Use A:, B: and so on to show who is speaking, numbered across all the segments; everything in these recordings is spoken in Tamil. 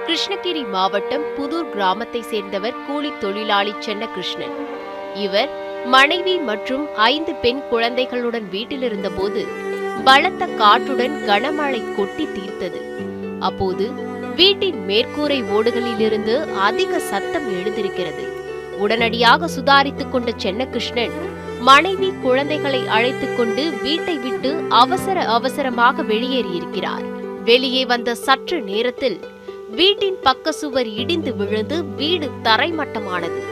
A: கிருஷ்ணகிரி மாவட்டம் புதூர் கிராமத்தை சேர்ந்தவர் கூலி தொழிலாளி சென்னகிருஷ்ணன் இவர் மனைவி மற்றும் ஐந்து பெண் குழந்தைகளுடன் வீட்டில் இருந்தபோது பலத்த காற்றுடன் கனமழை கொட்டி தீர்த்தது அப்போது வீட்டின் மேற்கூரை ஓடுகளிலிருந்து அதிக சத்தம் எழுந்திருக்கிறது உடனடியாக சுதாரித்துக் கொண்ட சென்னகிருஷ்ணன் மனைவி குழந்தைகளை அழைத்துக் கொண்டு வீட்டை விட்டு அவசர அவசரமாக வெளியேறியிருக்கிறார் வெளியே வந்த சற்று நேரத்தில் வீட்டின் பக்க சுவர் இடிந்து விழுந்து வீடு தரைமட்டமானது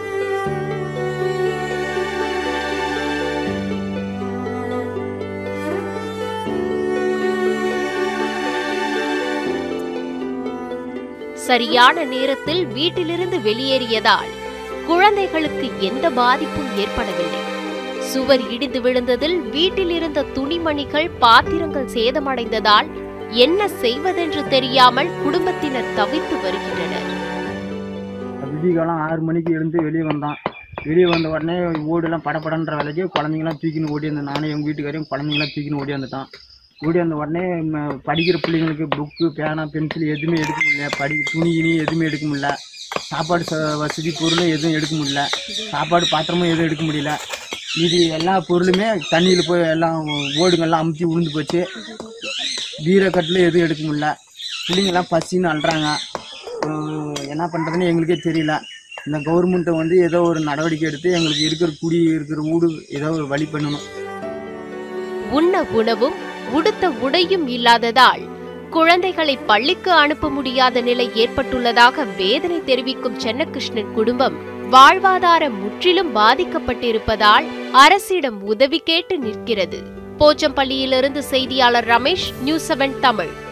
A: சரியான நேரத்தில் வீட்டிலிருந்து வெளியேறியதால் குழந்தைகளுக்கு எந்த பாதிப்பும் ஏற்படவில்லை சுவர் இடிந்து விழுந்ததில் வீட்டில் இருந்த துணிமணிகள் பாத்திரங்கள் சேதமடைந்ததால் என்ன செய்வதென்று தெரியாமல் குடும்பத்தினர் தவித்து வருகின்றனர்
B: விடிகாலம் ஆறு மணிக்கு எழுந்து வெளியே வந்தான் வெளியே வந்த உடனே ஓடுலாம் படபடன்ற வேலைக்கு குழந்தைங்களாம் தூக்கின்னு ஓடி வந்தேன் நானும் எங்கள் வீட்டுக்காரையும் குழந்தைங்களாம் தூக்கின்னு ஓடி வந்துட்டான் ஓடி வந்த உடனே ம- படிக்கிற பிள்ளைங்களுக்கு புக்கு பேனா பென்சில் எதுவுமே எடுக்க முடியல படி துணி இனி எதுவுமே எடுக்க முடியல சாப்பாடு ச- வசதி பொருளும் எதுவும் எடுக்க முடியல சாப்பாடு பாத்திரமும் எதுவும் எடுக்க முடியல இது எல்லா பொருளுமே தண்ணியில் போய் எல்லாம் ஓடுங்கெல்லாம் அமுத்தி விழுந்து போச்சு வீரக்கட்டில் எதுவும் எடுக்க முடியல பிள்ளைங்கெல்லாம் பசின்னு அழுறாங்க அஹ் என்ன பண்ணுறதுன்னு எங்களுக்கே தெரியல இந்த கவர்மெண்ட்டை வந்து ஏதோ ஒரு நடவடிக்கை எடுத்து எங்களுக்கு இருக்கிற குடி இருக்கிற வீடு ஏதோ ஒரு வழி பண்ணணும்
A: உண்ண உணவும் உடுத்த உடையும் இல்லாததால் குழந்தைகளை பள்ளிக்கு அனுப்ப முடியாத நிலை ஏற்பட்டுள்ளதாக வேதனை தெரிவிக்கும் சென்னகிருஷ்ணன் குடும்பம் வாழ்வாதாரம் முற்றிலும் பாதிக்கப்பட்டிருப்பதால் அரசிடம் உதவி கேட்டு நிற்கிறது போச்சம்பள்ளியிலிருந்து செய்தியாளர் ரமேஷ் நியூஸ் செவன் தமிழ்